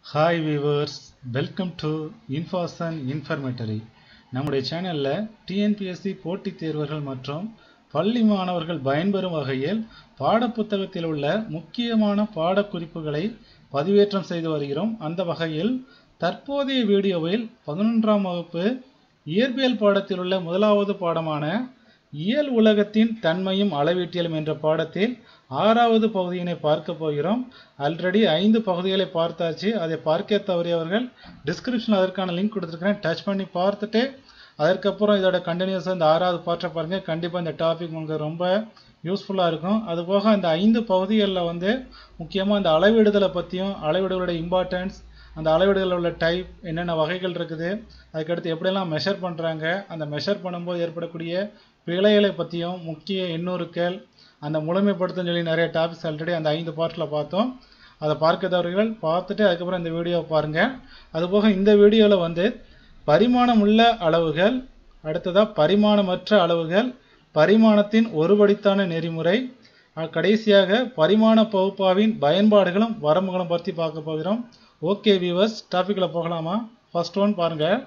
hi viewers welcome to இன்ஃபாசன் informatory நம்முடைய சேனலில் டிஎன்பிஎஸ்சி போட்டித் தேர்வுகள் மற்றும் பள்ளி மாணவர்கள் பயன்பெறும் வகையில் பாடப்புத்தகத்தில் உள்ள முக்கியமான பாடக்குறிப்புகளை பதிவேற்றம் செய்து வருகிறோம் அந்த வகையில் தற்போதைய வீடியோவில் பதினொன்றாம் வகுப்பு இயற்பியல் பாடத்தில் உள்ள முதலாவது பாடமான இயல் உலகத்தின் தன்மையும் அளவீட்டியலும் என்ற பாடத்தில் ஆறாவது பகுதியினை பார்க்க போகிறோம் ஆல்ரெடி ஐந்து பகுதிகளை பார்த்தாச்சு அதை பார்க்க தவறியவர்கள் டிஸ்கிரிப்ஷனில் அதற்கான லிங்க் கொடுத்துருக்கிறேன் டச் பண்ணி பார்த்துட்டு அதற்கப்புறம் இதோட கண்டினியூஸாக இந்த ஆறாவது பாட்டை பாருங்கள் கண்டிப்பாக இந்த டாபிக் உங்களுக்கு ரொம்ப யூஸ்ஃபுல்லாக இருக்கும் அதுபோக இந்த ஐந்து பகுதிகளில் வந்து முக்கியமாக இந்த அளவீடுதலை பற்றியும் அளவீடுகளோட இம்பார்ட்டன்ஸ் அந்த அளவீடுகளில் உள்ள டைப் என்னென்ன வகைகள் இருக்குது அதுக்கடுத்து எப்படியெல்லாம் மெஷர் பண்ணுறாங்க அந்த மெஷர் பண்ணும்போது ஏற்படக்கூடிய பிழைகளை பற்றியும் முக்கிய எண்ணூறுக்கள் அந்த முழுமைப்படுத்தும் சொல்லி நிறைய டாபிக்ஸ் ஆல்ரெடி அந்த ஐந்து பார்ட்டில் பார்த்தோம் அதை பார்க்காதவர்கள் பார்த்துட்டு அதுக்கப்புறம் இந்த வீடியோவை பாருங்கள் அதுபோக இந்த வீடியோவில் வந்து பரிமாணம் உள்ள அளவுகள் அடுத்ததாக பரிமாணமற்ற அளவுகள் பரிமாணத்தின் ஒருபடித்தான நெறிமுறை கடைசியாக பரிமாண பகுப்பாவின் பயன்பாடுகளும் வரம்புகளும் பற்றி பார்க்க போகிறோம் ஓகே வியூவர்ஸ் டாப்பிக்கில் போகலாமா ஃபர்ஸ்ட் ஒன் பாருங்கள்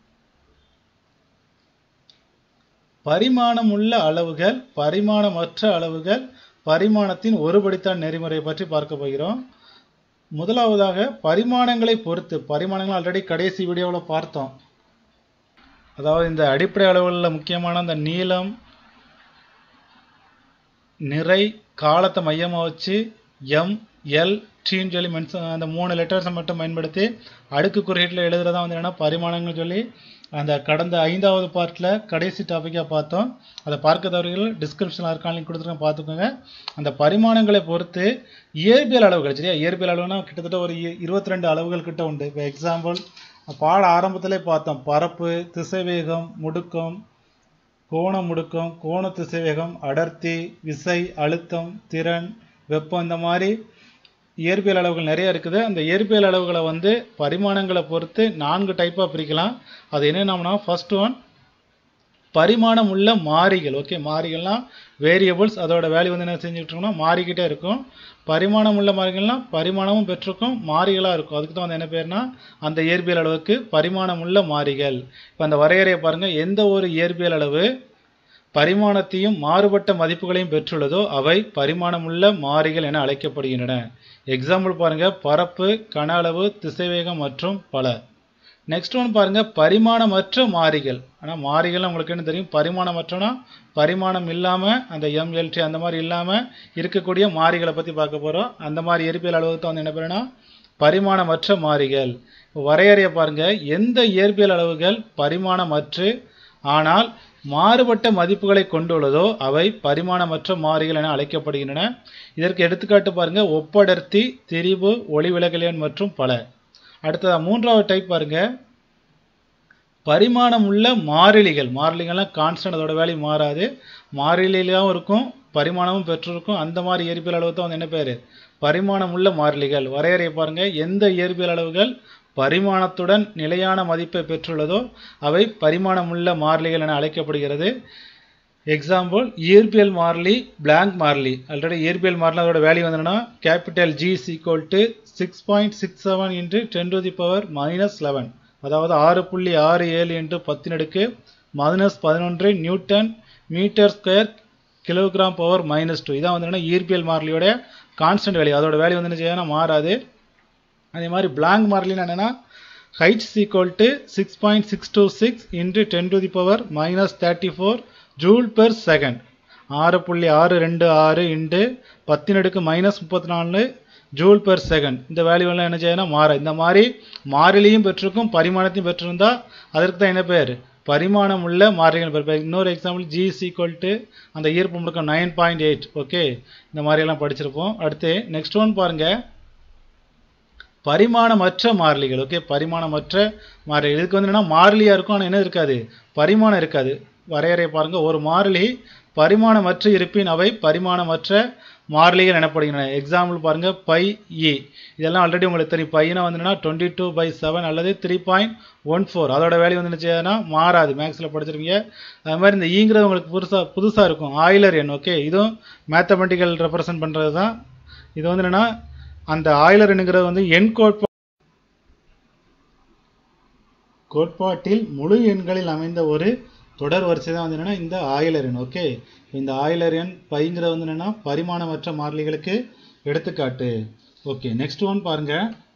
பரிமாணமுள்ள அளவுகள் பரிமாணமற்ற அளவுகள் பரிமாணத்தின் ஒருபடித்தான் நெறிமுறை பற்றி பார்க்க போகிறோம் முதலாவதாக பரிமாணங்களை பொறுத்து பரிமாணங்கள் ஆல்ரெடி கடைசி வீடியோவில் பார்த்தோம் அதாவது இந்த அடிப்படை அளவுகளில் முக்கியமான அந்த நீளம் நிறை காலத்தை மையமாக வச்சு எம் எல் டீன்னு சொல்லி மென்ஷன் அந்த மூணு லெட்டர்ஸை மட்டும் பயன்படுத்தி அடுக்கு குறியீட்டில் எழுதுறதா வந்து என்னென்னா பரிமாணங்கள் சொல்லி அந்த கடந்த ஐந்தாவது பார்ட்டில் கடைசி டாப்பிக்காக பார்த்தோம் அதை பார்க்காதவர்கள் டிஸ்கிரிப்ஷனில் இருக்கான லிங்க் கொடுத்துருக்கேன் பார்த்துக்கோங்க அந்த பரிமாணங்களை பொறுத்து இயற்பியல் அளவுகள் சரியா இயற்பியல் அளவுனா கிட்டத்தட்ட ஒரு இருபத்தி ரெண்டு அளவுகள் கிட்ட உண்டு இப்போ எக்ஸாம்பிள் பாட ஆரம்பத்திலே பார்த்தோம் பரப்பு திசைவேகம் முடுக்கம் கோண முடுக்கம் கோண திசைவேகம் அடர்த்தி விசை அழுத்தம் திறன் வெப்பம் இந்த மாதிரி இயற்பியல் அளவுகள் நிறைய இருக்குது அந்த இயற்பியல் அளவுகளை வந்து பரிமாணங்களை பொறுத்து நான்கு டைப்பாக பிரிக்கலாம் அது என்னென்னம்னா ஃபர்ஸ்ட் ஒன் பரிமாணம் உள்ள மாறிகள் ஓகே மாறிகள்லாம் வேரியபிள்ஸ் அதோட வேல்யூ வந்து என்ன செஞ்சுட்டு இருக்கோம்னா மாறிக்கிட்டே இருக்கும் பரிமாணம் உள்ள மாறிகள்லாம் பரிமாணமும் பெற்றிருக்கும் மாறிகளாக இருக்கும் அதுக்கு தான் வந்து என்ன பேர்னா அந்த இயற்பியல் அளவுக்கு பரிமாணம் உள்ள மாறிகள் இப்போ அந்த வரையறையை பாருங்கள் எந்த ஒரு இயற்பியல் அளவு பரிமாணத்தையும் மாறுபட்ட மதிப்புகளையும் பெற்றுள்ளதோ அவை பரிமாணமுள்ள மாறிகள் என அழைக்கப்படுகின்றன எக்ஸாம்பிள் பாருங்க பரப்பு கன அளவு திசைவேகம் மற்றும் பல நெக்ஸ்ட் ஒன் பாருங்க பரிமாணமற்ற மாறிகள் ஆனால் மாறிகள் உங்களுக்கு என்ன தெரியும் பரிமாணமற்றனா பரிமாணம் இல்லாமல் அந்த எம்எல்டி அந்த மாதிரி இல்லாமல் இருக்கக்கூடிய மாறிகளை பற்றி பார்க்க போகிறோம் அந்த மாதிரி இயற்பியல் அளவுக்கு வந்து என்ன பேருனா பரிமாணமற்ற மாறிகள் வரையறையை பாருங்க எந்த இயற்பியல் அளவுகள் பரிமாணமற்று ஆனால் மாறுபட்ட மதிப்புகளை கொண்டுள்ளதோ அவை பரிமாணமற்ற மாறிகள் என அழைக்கப்படுகின்றன இதற்கு எடுத்துக்காட்டு பாருங்க ஒப்படர்த்தி திரிபு ஒளிவிலகலியன் மற்றும் பல அடுத்ததா மூன்றாவது டைப் பாருங்க பரிமாணம் உள்ள மாறிலிகள் மாறிலிகள்லாம் கான்ஸ்டன்ட் அதோட வேல்யூ மாறாது மாறிலியிலும் இருக்கும் பரிமாணமும் பெற்றிருக்கும் அந்த மாதிரி இயற்பியல் அளவு தான் வந்து என்ன பேர் பரிமாணம் உள்ள மாறிலிகள் வரையறையை பாருங்க எந்த இயற்பியல் அளவுகள் பரிமாணத்துடன் நிலையான மதிப்பை பெற்றுள்ளதோ அவை பரிமாணமுள்ள மாறிலிகள் என அழைக்கப்படுகிறது எக்ஸாம்பிள் இயற்பியல் மாறிலி பிளாங்க் மாறிலி ஆல்ரெடி இயற்பியல் மாறிலி அதோட வேல்யூ வந்ததுன்னா capital G is equal to six point six seven into ten to the power minus eleven அதாவது ஆறு புள்ளி ஆறு ஏழு இன்ட்டு பத்தினடுக்கு மைனஸ் பதினொன்று newton metre square kilogram power minus two இதான் வந்து இயற்பியல் மாறிலியோட கான்ஸ்டன்ட் வேல்யூ அதோட வேல்யூ வந்து என்ன செய்யணும் மாறாது அதே மாதிரி பிளாங்க் மாறிலின்னு என்னென்னா h equal to six point six two six into ten to the power minus thirty four joule per second ஆறு புள்ளி ஆறு ரெண்டு ஆறு இன்ட்டு பத்தினடுக்கு மைனஸ் முப்பத்தி நாலு ஜூல் பெர் செகண்ட் இந்த வேல்யூலாம் என்ன செய்யணும் மாற இந்த மாதிரி மாறிலியும் பெற்றிருக்கும் பரிமாணத்தையும் பெற்றிருந்தால் அதற்கு தான் என்ன பேர் பரிமாணம் உள்ள மாறிகள் பேர் இன்னொரு example G is equal to அந்த ஈர்ப்பு முழுக்க நைன் பாயிண்ட் எயிட் ஓகே இந்த மாதிரியெல்லாம் படிச்சிருப்போம் அடுத்து நெக்ஸ்ட் ஒன் பாருங்கள் பரிமாணமற்ற மாறிலிகள் ஓகே பரிமாணமற்ற மாறிலி இதுக்கு வந்து என்னன்னா மாறிலியாக இருக்கும் ஆனால் என்ன இருக்காது பரிமாணம் இருக்காது வரையறை பாருங்க ஒரு மாறிலி பரிமாணமற்ற இருப்பின் அவை பரிமாணமற்ற மாறிலிகள் எனப்படுகின்றன எக்ஸாம்பிள் பாருங்க பை இ இதெல்லாம் ஆல்ரெடி உங்களுக்கு தெரியும் பையனா வந்துன்னா டுவெண்ட்டி டூ பை செவன் அல்லது த்ரீ பாயிண்ட் ஒன் ஃபோர் அதோட வேல்யூ வந்து என்ன செய்யணும்னா மாறாது மேக்ஸில் படிச்சிருக்கீங்க அது மாதிரி இந்த ஈங்கிறது உங்களுக்கு புதுசாக புதுசாக இருக்கும் ஆயிலர் எண் ஓகே இதுவும் மேத்தமெட்டிக்கல் ரெப்ரசன்ட் பண்ணுறது தான் இது வந்து என்னென்னா அந்த ஆயிலர் எண்ணுங்கிறது வந்து எண் கோட்பா கோட்பாட்டில் முழு எண்களில் அமைந்த ஒரு தொடர் வரிசை தான் வந்து என்னன்னா இந்த ஆயிலர் எண் ஓகே இந்த ஆயிலர் எண் பைங்கிறது வந்து என்னன்னா பரிமாணமற்ற மாறிலிகளுக்கு எடுத்துக்காட்டு ஓகே நெக்ஸ்ட் ஒன் பாருங்க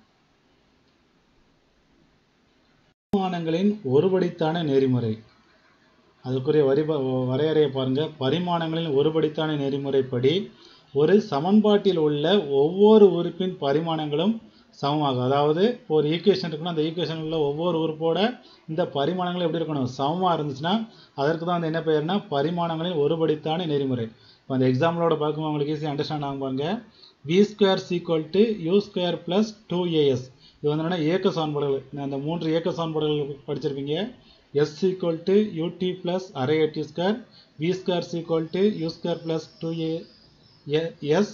பரிமாணங்களின் ஒருபடித்தான நெறிமுறை அதுக்குரிய வரி வரையறையை பாருங்க பரிமாணங்களின் ஒருபடித்தான நெறிமுறைப்படி ஒரு சமன்பாட்டில் உள்ள ஒவ்வொரு உறுப்பின் பரிமாணங்களும் சமமாகும் அதாவது ஒரு ஈக்குவேஷன் இருக்குன்னா அந்த ஈக்குவேஷன் உள்ள ஒவ்வொரு உறுப்போட இந்த பரிமாணங்கள் எப்படி இருக்கணும் சமமாக இருந்துச்சுன்னா அதற்கு தான் வந்து என்ன பெயர்னா பரிமாணங்களின் ஒருபடித்தான நெறிமுறை இப்போ அந்த எக்ஸாம்பிளோட பார்க்கும்போது உங்களுக்கு ஈஸி அண்டர்ஸ்டாண்ட் ஆகும் பாருங்க V square equal to U square plus two AS இது வந்து என்னன்னா ஏக்க சான்பாடுகள் அந்த மூன்று ஏக்க சான்பாடுகள் படிச்சிருப்பீங்க எஸ் ஈக்குவல் டு யூடி ப்ளஸ் அரை AT square V square equal to U square plus two A S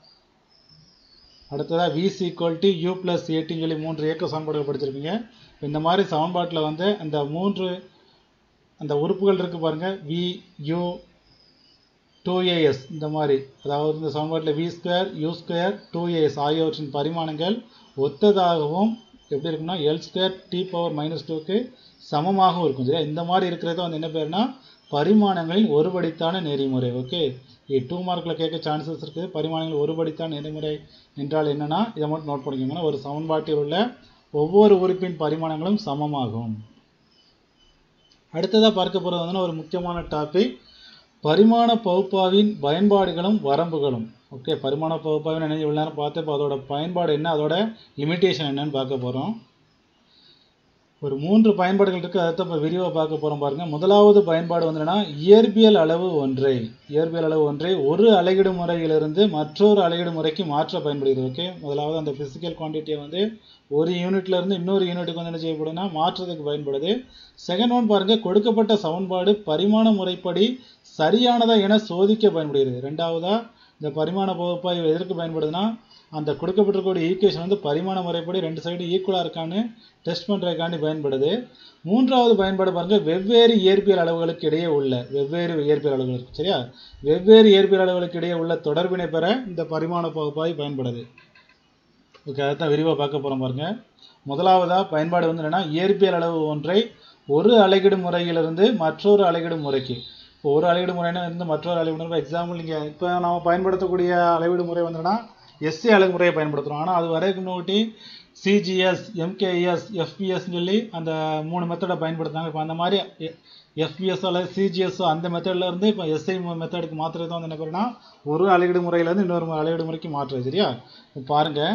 அடுத்ததாக V equal to U plus ஏட்டின்னு சொல்லி மூன்று ஏக்க சமன்பாடுகள் படிச்சிருப்பீங்க இந்த மாதிரி சமன்பாட்டில் வந்து அந்த மூன்று அந்த உறுப்புகள் இருக்குது பாருங்கள் வி யூ டூ ஏஎஸ் இந்த மாதிரி அதாவது இந்த சமன்பாட்டில் V square U square two AS ஆகியவற்றின் பரிமாணங்கள் ஒத்ததாகவும் எப்படி இருக்குன்னா L square T power minus டூக்கு சமமாகவும் இருக்கும் சரியா இந்த மாதிரி இருக்கிறது வந்து என்ன பேருனா பரிமாணங்களின் ஒருபடித்தான நெறிமுறை ஓகே டூ மார்க்கில் கேட்க சான்சஸ் இருக்குது பரிமாணங்கள் ஒருபடித்தான நெறிமுறை என்றால் என்னன்னா இதை மட்டும் நோட் பண்ணிக்கோங்கன்னா ஒரு சமன்பாட்டில் உள்ள ஒவ்வொரு உறுப்பின் பரிமாணங்களும் சமமாகும் அடுத்ததாக பார்க்க போகிறது வந்து ஒரு முக்கியமான டாபிக் பரிமாண பகுப்பாவின் பயன்பாடுகளும் வரம்புகளும் ஓகே பரிமாண பகுப்பாவின் என்ன இவ்வளோ நேரம் பார்த்து இப்போ அதோட பயன்பாடு என்ன அதோட லிமிட்டேஷன் என்னன்னு பார்க்க போகிறோம் ஒரு மூன்று பயன்பாடுகள் இருக்குது அதை இப்போ விரிவாக பார்க்க போகிறோம் பாருங்கள் முதலாவது பயன்பாடு வந்து என்னன்னா இயற்பியல் அளவு ஒன்றை இயற்பியல் அளவு ஒன்றை ஒரு அலகிடு முறையிலிருந்து மற்றொரு அலகிடு முறைக்கு மாற்ற பயன்படுகிறது ஓகே முதலாவது அந்த ஃபிசிக்கல் குவான்டிட்டியை வந்து ஒரு யூனிட்ல இருந்து இன்னொரு யூனிட்டுக்கு வந்து என்ன செய்யப்படும்னா மாற்றுறதுக்கு பயன்படுது செகண்ட் ஒன் பாருங்க கொடுக்கப்பட்ட சமன்பாடு பரிமாண முறைப்படி சரியானதா என சோதிக்க பயன்படுகிறது ரெண்டாவதா இந்த பரிமாண பகுப்பாய்வு எதற்கு பயன்படுதுன்னா அந்த கொடுக்கப்பட்டிருக்கக்கூடிய ஈக்குவேஷன் வந்து பரிமாண முறைப்படி ரெண்டு சைடு ஈக்குவலாக இருக்கான்னு டெஸ்ட் பண்ணுறதுக்காண்டி பயன்படுது மூன்றாவது பயன்பாடு பாருங்க வெவ்வேறு இயற்பியல் அளவுகளுக்கு இடையே உள்ள வெவ்வேறு இயற்பியல் அளவுகளுக்கு சரியா வெவ்வேறு இயற்பியல் அளவுகளுக்கு இடையே உள்ள தொடர்பினை பெற இந்த பரிமாண பகுப்பாய்வு பயன்படுது ஓகே அதான் விரிவாக பார்க்க போகிறோம் பாருங்க முதலாவதா பயன்பாடு வந்து என்னன்னா இயற்பியல் அளவு ஒன்றை ஒரு அலகிடு முறையிலிருந்து மற்றொரு அலகிடு முறைக்கு இப்போ ஒரு அளவீடு முறைனா இருந்து மற்றொரு அளவீடு முறை எக்ஸாம்பிள் நீங்கள் இப்போ நம்ம பயன்படுத்தக்கூடிய அளவீடு முறை வந்துன்னா எஸ்சி அலகு முறையை பயன்படுத்துகிறோம் ஆனால் அது வரைக்கும் நோட்டி சிஜிஎஸ் எம்கேஎஸ் எஃபிஎஸ்ன்னு சொல்லி அந்த மூணு மெத்தடை பயன்படுத்துனாங்க இப்போ அந்த மாதிரி எஃபிஎஸ் அல்லது சிஜிஎஸ் அந்த மெத்தடில் இருந்து இப்போ எஸ்ஐ மெத்தடுக்கு மாற்றுறது வந்து என்ன பண்ணுன்னா ஒரு அளவீடு முறையிலேருந்து இன்னொரு அளவீடு முறைக்கு மாற்றுறது சரியா இப்போ பாருங்கள்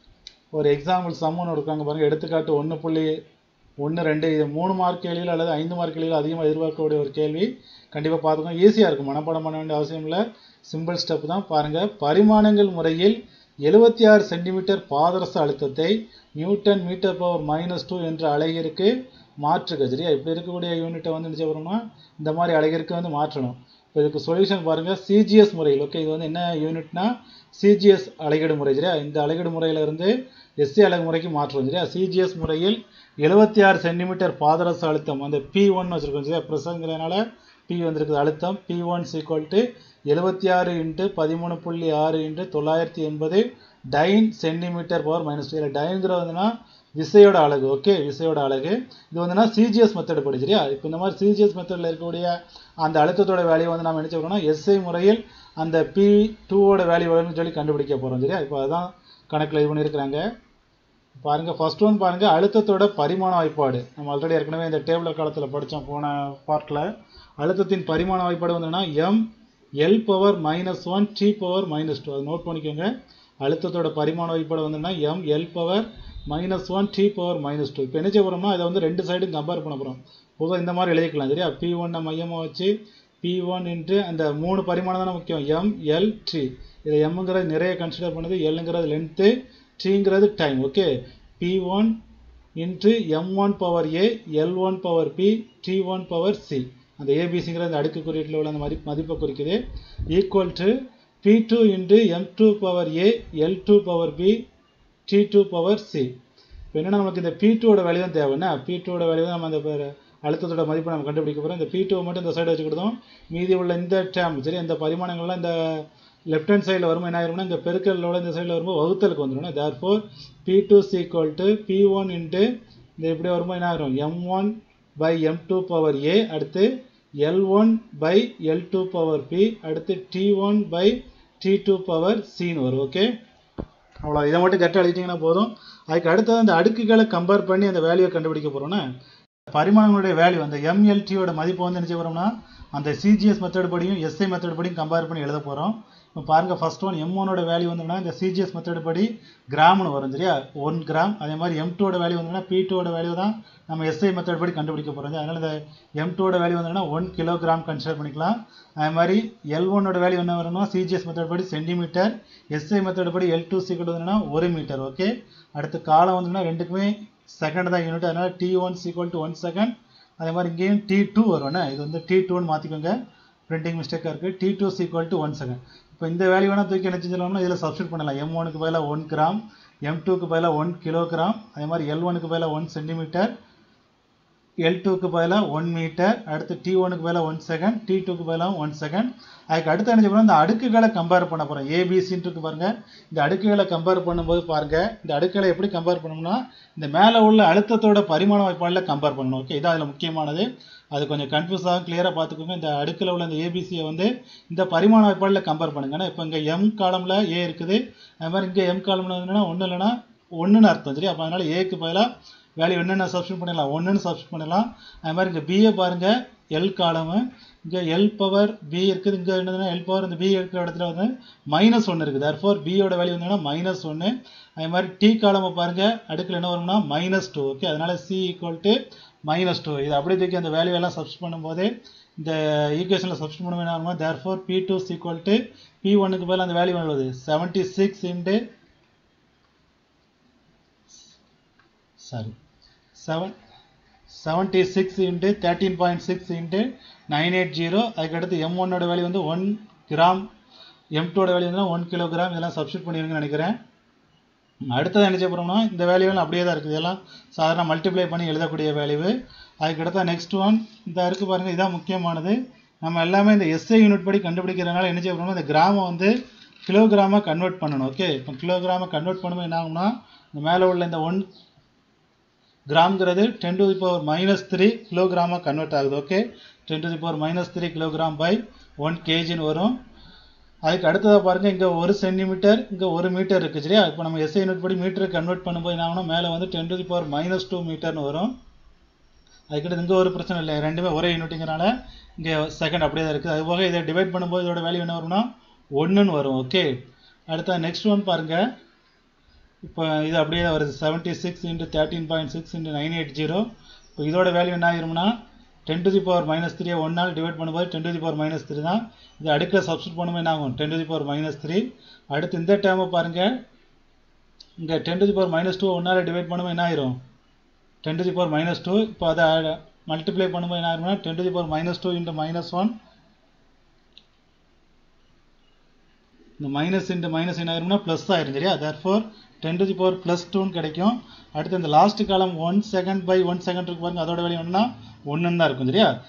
ஒரு எக்ஸாம்பிள் சம்மன் இருக்காங்க பாருங்கள் எடுத்துக்காட்டு ஒன்று புள்ளி ஒன்று ரெண்டு இது மூணு மார்க் கேள்வியில் அல்லது ஐந்து மார்க் கேள்வியில் அதிகமாக எதிர்பார்க்கக்கூடிய ஒரு கேள்வி கண்டிப்பாக பார்த்துக்கோங்க ஈஸியாக இருக்கும் மனப்பாடம் பண்ண வேண்டிய அவசியம் இல்லை சிம்பிள் ஸ்டெப் தான் பாருங்கள் பரிமாணங்கள் முறையில் எழுபத்தி ஆறு சென்டிமீட்டர் பாதரச அழுத்தத்தை newton metre power minus two என்ற அழகிற்கு மாற்றுக சரியா இப்போ இருக்கக்கூடிய யூனிட்டை வந்து என்ன செய்யணும்னா இந்த மாதிரி அழகிற்கு வந்து மாற்றணும் இப்போ இதுக்கு சொல்யூஷன் பாருங்கள் சிஜிஎஸ் முறையில் ஓகே இது வந்து என்ன யூனிட்னா சிஜிஎஸ் அலகீடு முறை சரியா இந்த அலகீடு முறையிலிருந்து எஸ்சி அலகு முறைக்கு மாற்றுவோம் சரியா சிஜிஎஸ் முறையில் எழுபத்தி ஆறு சென்டிமீட்டர் பாதரச அழுத்தம் அந்த பி ஒன் வச்சுருக்கோம் சரியா ப்ரெஷருங்கிறதுனால பி வந்திருக்குது அழுத்தம் பி ஒன் சீக்வல் டு எழுபத்தி ஆறு இன்ட்டு பதிமூணு புள்ளி ஆறு இன்ட்டு தொள்ளாயிரத்தி எண்பது dyne centimetre power minus two இதில் டைன்கிறது வந்துன்னா விசையோட அழகு ஓகே விசையோட அழகு இது வந்துன்னா சிஜிஎஸ் மெத்தட் படி சரியா இப்போ இந்த மாதிரி சிஜிஎஸ் மெத்தடில் இருக்கக்கூடிய அந்த அழுத்தத்தோட வேல்யூ வந்து நம்ம என்ன செய்யறோம்னா எஸ்ஐ முறையில் அந்த பி டூவோட வேல்யூ வரும்னு சொல்லி கண்டுபிடிக்க போகிறோம் சரியா இப்போ அதுதான் கணக்கில் இது பண்ணியிருக்கிறாங்க பாருங்க ஃபர்ஸ்ட் ஒன் பாருங்க அழுத்தத்தோட பரிமாண வாய்ப்பாடு நம்ம ஆல்ரெடி ஏற்கனவே இந்த டேபிள் காலத்தில் படித்தோம் போன பார்ட்டில் அழுத்தத்தின் பரிமாண வாய்ப்பாடு வந்துன்னா M L power minus one T power minus two அதை நோட் பண்ணிக்கோங்க அழுத்தத்தோட பரிமாண வாய்ப்பாடு வந்துன்னா M L power minus one T power minus two இப்போ என்ன செய்ய போகிறோம்னா இதை வந்து ரெண்டு சைடும் கம்பேர் பண்ண போகிறோம் பொதுவாக இந்த மாதிரி எழுதிக்கலாம் சரியா பி ஒன்னை மையமாக வச்சு பி ஒன் இன்ட்டு அந்த மூணு பரிமாணம் தானே முக்கியம் எம் எல் டி இதில் எம்ங்கிறது நிறைய கன்சிடர் பண்ணுது எல்லுங்கிறது லென்த்து டிங்கிறது time okay P one into M one power A L one power B T one power C அந்த ஏபிசிங்கிற அந்த அடுக்கு குறியீட்டில் உள்ள அந்த மதி மதிப்பை குறிக்குது equal to P two into M two power A L two power B T two power C இப்போ என்னென்னா நமக்கு இந்த பி டூவோட வேல்யூ தான் தேவைன்னா பி டூவோட வேல்யூ தான் நம்ம அந்த பேர் அழுத்தத்தோட மதிப்பை நம்ம கண்டுபிடிக்க போகிறோம் இந்த பி டூ மட்டும் இந்த சைடு வச்சுக்கிட்டோம் மீதி உள்ள இந்த டேம் சரி இந்த பரிமாணங்கள்லாம் இந்த லெஃப்ட் ஹேண்ட் சைடில் வரும்போது என்ன ஆயிரும்னா இந்த பெருக்கலோட இந்த சைடில் வரும்போது வகுத்தலுக்கு வந்துடும் therefore P two equal to P one into இந்த எப்படி வரும்போது என்ன ஆகும் M one by M two power A அடுத்து L one by L two power B அடுத்து T one by T two power சின்னு வரும் ஓகே அவ்வளோ இதை மட்டும் கரெக்டாக எழுதிட்டிங்கன்னா போதும் அதுக்கு அடுத்தது அந்த அடுக்குகளை கம்பேர் பண்ணி அந்த வேல்யூவை கண்டுபிடிக்க போகிறோன்னா பரிமாணங்களுடைய வேல்யூ அந்த எம்எல்டியோட மதிப்பு வந்து என்ன செய்ய போகிறோம்னா அந்த சிஜிஎஸ் மெத்தட் படியும் எஸ்ஐ மெத்தட் படியும் கம்பேர் பண்ணி எழுத போகிறோம் இப்போ பாருங்கள் ஃபர்ஸ்ட் ஒன் எம் ஒனோட வேல்யூ வந்தோம்னா இந்த சிஜிஎஸ் மெத்தட் படி கிராம்னு வரும் சரியா ஒன் கிராம் அதே மாதிரி எம் டூவோட வேல்யூ வந்தோம்னா பி டூவோட வேல்யூ தான் நம்ம எஸ்ஐ மெத்தட் படி கண்டுபிடிக்க போகிறோம் அதனால் இந்த எம் டூவோட வேல்யூ வந்தோம்னா ஒன் கிலோகிராம் கன்சிடர் பண்ணிக்கலாம் அதே மாதிரி எல் ஒன்னோட வேல்யூ என்ன வரணும்னா சிஜிஎஸ் மெத்தட் படி சென்டிமீட்டர் எஸ்ஐ மெத்தட் படி எல் டூ சீக்கிரம் வந்தோம்னா ஒரு மீட்டர் ஓகே அடுத்து காலம் வந்தோம்னா ரெண்டுக்குமே செகண்ட் தான் யூனிட் அதனால் T one equal to one second அதே மாதிரி இங்கேயும் டி டூ வரும்னா இது வந்து டி டூன்னு மாற்றிக்கோங்க பிரிண்டிங் மிஸ்டேக்காக இருக்குது T two equal to one second இப்போ இந்த வேல்யூ வேணால் தூக்கி என்ன செஞ்சிடலாம்னா இதில் சப்ஸ்டியூட் பண்ணலாம் எம் ஒனுக்கு பதிலாக ஒன் கிராம் எம் டூக்கு பதிலாக ஒன் கிலோகிராம் அதே மாதிரி எல் ஒனுக்கு பதிலாக ஒன் சென்டிமீட்டர் எல் டூக்கு பதிலாக ஒன் மீட்டர் அடுத்து டி ஒனுக்கு பதிலாக ஒன் செகண்ட் டி டூக்கு பதிலாக ஒன் செகண்ட் அதுக்கு அடுத்து என்ன செய்யணும் இந்த அடுக்குகளை கம்பேர் பண்ண போகிறோம் ஏபிசின்னு இருக்கு பாருங்க இந்த அடுக்குகளை கம்பேர் பண்ணும்போது பாருங்க இந்த அடுக்குகளை எப்படி கம்பேர் பண்ணணும்னா இந்த மேலே உள்ள அழுத்தத்தோட பரிமாண வாய்ப்பாடில் கம்பேர் பண்ணணும் ஓகே இதான் அதில் முக்கியமானது அது கொஞ்சம் கன்ஃபியூஸ் ஆகும் கிளியராக பார்த்துக்கோங்க இந்த அடுக்கில் உள்ள இந்த ஏபிசியை வந்து இந்த பரிமாண வாய்ப்பாடில் கம்பேர் பண்ணுங்க ஏன்னா இப்போ இங்கே எம் காலமில் ஏ இருக்குது அது மாதிரி இங்கே எம் காலமில் என்னன்னா ஒன்றும் இல்லைன்னா ஒன்றுன்னு அர்த்தம் சரி அப்போ அதனால் ஏக்கு பதிலாக வேல்யூ என்னென்ன சப்ஸ்டியூட் பண்ணிடலாம் ஒன்றுன்னு சப்ஸ்டியூட் பண்ணலாம் அது மாதிரி இங்கே பிஏ பாருங்கள் எல் காலமு இங்கே எல் பவர் பி இருக்குது இங்கே என்னதுன்னா எல் பவர் இந்த பி இருக்கிற இடத்துல வந்து மைனஸ் ஒன்று இருக்குது தர்ஃபோர் பியோட வேல்யூ வந்தோன்னா மைனஸ் ஒன்று அதே மாதிரி டி காலமை பாருங்கள் அடுக்கில் என்ன வரும்னா மைனஸ் டூ ஓகே அதனால் C equal to minus two இது அப்படியே தூக்கி அந்த வேல்யூ எல்லாம் சப்ஸ்ட் பண்ணும்போது இந்த ஈக்குவேஷனில் சப்ஸ்ட் பண்ணும்போது என்ன ஆகும்னா therefore P two equal to P ஒன்னுக்கு பதில் அந்த வேல்யூ வருது seventy six into sorry seven seventy six into thirteen point six into nine eight zero அதுக்கடுத்து எம் ஒன்னோட வேல்யூ வந்து ஒன் கிராம் எம் டூவோட வேல்யூ வந்து ஒன் கிலோகிராம் இதெல்லாம் சப்ஸ்டியூட் பண்ணிருங்கன்னு நினைக்கிறேன் அடுத்தது என்ன செய்ய போகிறோம்னா இந்த வேல்யூலாம் அப்படியே தான் இருக்குது இதெல்லாம் சாதாரண மல்டிப்ளை பண்ணி எழுதக்கூடிய வேல்யூ அதுக்கடுத்த நெக்ஸ்ட் ஒன் இந்த இருக்குது பாருங்கள் இதான் முக்கியமானது நம்ம எல்லாமே இந்த எஸ்ஐ யூனிட் படி கண்டுபிடிக்கிறதுனால என்ன செய்ய போகிறோம்னா இந்த கிராமை வந்து கிலோகிராமாக கன்வெர்ட் பண்ணணும் ஓகே இப்போ கிலோகிராமை கன்வெர்ட் பண்ணும்போது என்ன ஆகும்னா இந்த மேலே உள்ள இந்த ஒன் கிராம்ங்கிறது ten to the power minus three கிலோகிராமாக கன்வெர்ட் ஆகுது okay ten to the power minus three kilogram by one கேஜின்னு வரும் அதுக்கு அடுத்ததாக பாருங்கள் இங்கே ஒரு சென்டிமீட்டர் இங்கே ஒரு மீட்டர் இருக்குது சரியா இப்போ நம்ம எஸ்ஐ யூனிட் படி மீட்டரை கன்வெர்ட் பண்ணும்போது என்ன ஆகணும் மேலே வந்து ten to the power minus two மீட்டர்னு வரும் அதுக்கிட்ட இங்கே ஒரு பிரச்சனை இல்லை ரெண்டுமே ஒரே யூனிட்டுங்கிறனால இங்கே செகண்ட் அப்படியே தான் இருக்குது அது போக இதை டிவைட் பண்ணும்போது இதோட வேல்யூ என்ன வரும்னா ஒன்றுன்னு வரும் ஓகே அடுத்த நெக்ஸ்ட் ஒன் பாருங்கள் இப்போ இது அப்படியே தான் வருது seventy six into thirteen point six into nine eight zero இப்போ இதோட வேல்யூ என்ன ஆயிரும்னா ten to the power minus three ஒன்னால் டிவைட் பண்ணும்போது ten to the power minus three தான் இது அடுக்கில் சப்ஸ்டியூட் பண்ணும்போது என்ன ஆகும் ten to the power minus three அடுத்து இந்த டேர்மை பாருங்கள் இங்கே ten to the power minus two ஒன்னால் டிவைட் பண்ணும்போது என்ன ஆயிரும் ten to the power minus two இப்போ அதை மல்டிப்ளை பண்ணும்போது என்ன ஆயிரும்னா ten to the power minus two into minus one இந்த மைனஸ் இன்ட்டு மைனஸ் என்ன ஆயிரும்னா ப்ளஸ் ஆயிரும் சரியா therefore ten to the power plus டூன்னு கிடைக்கும் அடுத்து இந்த last column one second by one second இருக்கு பாருங்க அதோட வேல்யூ ஒன்றா ஒன்றுன்னு தான் இருக்கும் சரியா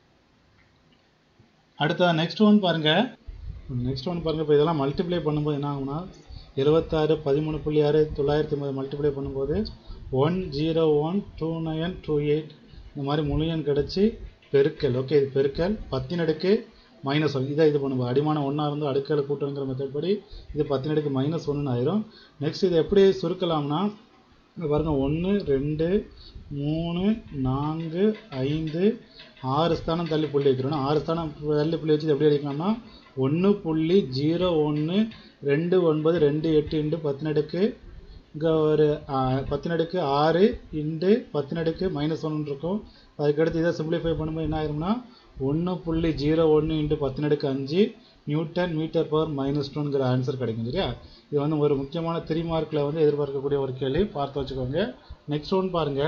அடுத்தது நெக்ஸ்ட் ஒன் பாருங்க நெக்ஸ்ட் ஒன் பாருங்க இப்போ இதெல்லாம் மல்டிப்ளை பண்ணும்போது என்ன ஆகும்னா எழுபத்தாறு பதிமூணு புள்ளி ஆறு தொள்ளாயிரத்தி ஐம்பது மல்டிப்ளை பண்ணும்போது one zero one two nine two eight இந்த மாதிரி முழு எண் கிடச்சி பெருக்கல் ஓகே இது பெருக்கல் பத்தின் அடுக்கு மைனஸ் ஒன் இதை இது பண்ணுவோம் அடிமான ஒன்றா இருந்து அடுக்களை கூட்டணுங்கிற மெத்தட் படி இது பத்தின் அடுக்கு மைனஸ் ஒன்றுன்னு ஆயிரும் நெக்ஸ்ட் இதை எப்படி சுருக்கலாம்னா இங்க பாருங்க ஒன்று ரெண்டு மூணு நான்கு ஐந்து ஆறு ஸ்தானம் தள்ளி புள்ளி வைக்கிறோம் ஆறு ஸ்தானம் தள்ளி புள்ளி வச்சு இது எப்படி அடிக்கலாம்னா ஒன்று புள்ளி ஜீரோ ஒன்று ரெண்டு ஒன்பது ரெண்டு எட்டு இன்ட்டு பத்தினடுக்கு இங்கே ஒரு பத்தினடுக்கு ஆறு இன்ட்டு பத்தினடுக்கு மைனஸ் ஒன்று இருக்கும் அதுக்கடுத்து இதை சிம்பிளிஃபை பண்ணும்போது என்ன ஆயிரும்னா ஒன்று புள்ளி ஜீரோ ஒன்று இன்ட்டு பத்தினடுக்கு அஞ்சு நியூட்டன் மீட்டர் பவர் மைனஸ் டூங்கிற ஆன்சர் கிடைக்கும் சரியா இது வந்து ஒரு முக்கியமான த்ரீ மார்க்கில் வந்து எதிர்பார்க்கக்கூடிய ஒரு கேள்வி பார்த்து வச்சுக்கோங்க நெக்ஸ்ட் ஒன் பாருங்க